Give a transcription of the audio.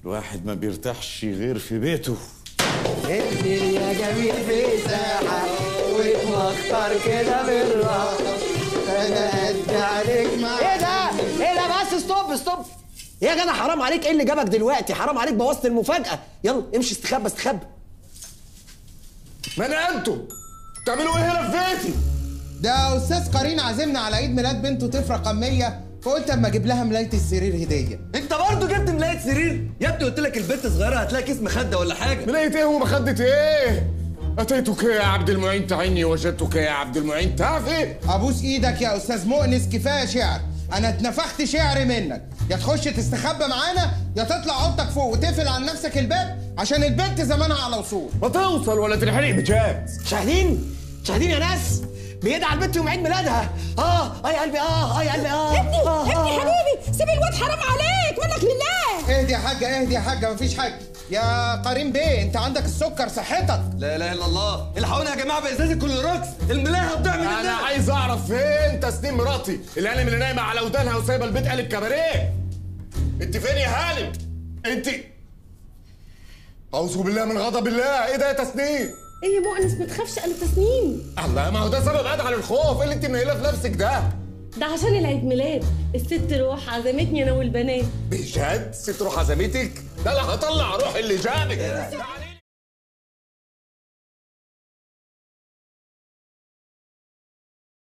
الواحد ما بيرتاحش غير في بيته الدنيا جميل في ساحة واتمخطر كده بالراحة انا قد عليك مع ايه ده؟ ايه ده بس ستوب ستوب إيه يا جدع حرام عليك ايه اللي جابك دلوقتي؟ حرام عليك بوظت المفاجأة يلا امشي استخبى استخبى ما انا انتم تعملوا ايه هنا في بيتي ده استاذ قرين عازمنا على عيد ميلاد بنته طفل رقم 100 فقلت اما اجيب لها ملايه السرير هديه انت برضه جبت ملايه سرير يا ابني قلت لك البنت صغيره هتلاقي كيس مخده ولا حاجه ملاقيت ايه ومخدة ايه اتيتك يا عبد المعين تعيني وجدتك يا عبد المعين تعفي ابوس ايدك يا استاذ مؤنس كفايه شعر انا اتنفخت شعر منك يا تخش تستخبى معانا يا تطلع اوضتك فوق وتقفل عن نفسك الباب عشان البنت زمانها على وصول ما توصل ولا تنحرق بجاز شاهدين شاهدين يا ناس بيدعي البنت يوم عيد ميلادها اه اه يا قلبي اه اه يا قلبي اه ابني آه، ابني آه. حبيبي سيب الواد حرام عليك منك لله اهدي يا حاجه اهدي يا حاجه مفيش حاجه يا قرين بيه انت عندك السكر صحتك لا اله الا الله الحقوني يا جماعه بازازه كل روكس الملايه هتضيع من انا الناس عايز اعرف فين تسنيم مراتي اللي انا اللي نايمه على ودانها وسايبه البيت قالب كباريه انت فين يا هانم انت اعوذ بالله من غضب الله ايه ده يا تسنيم ايه يا مؤنس ما تخافش انا تسنيم الله ما هو ده سبب ادعى للخوف ايه اللي انت منيله في نفسك ده ده عشان العيد ميلاد الست روح عزمتني انا والبنات بجد ست روح عزمتك ده انا هطلع روح اللي جابك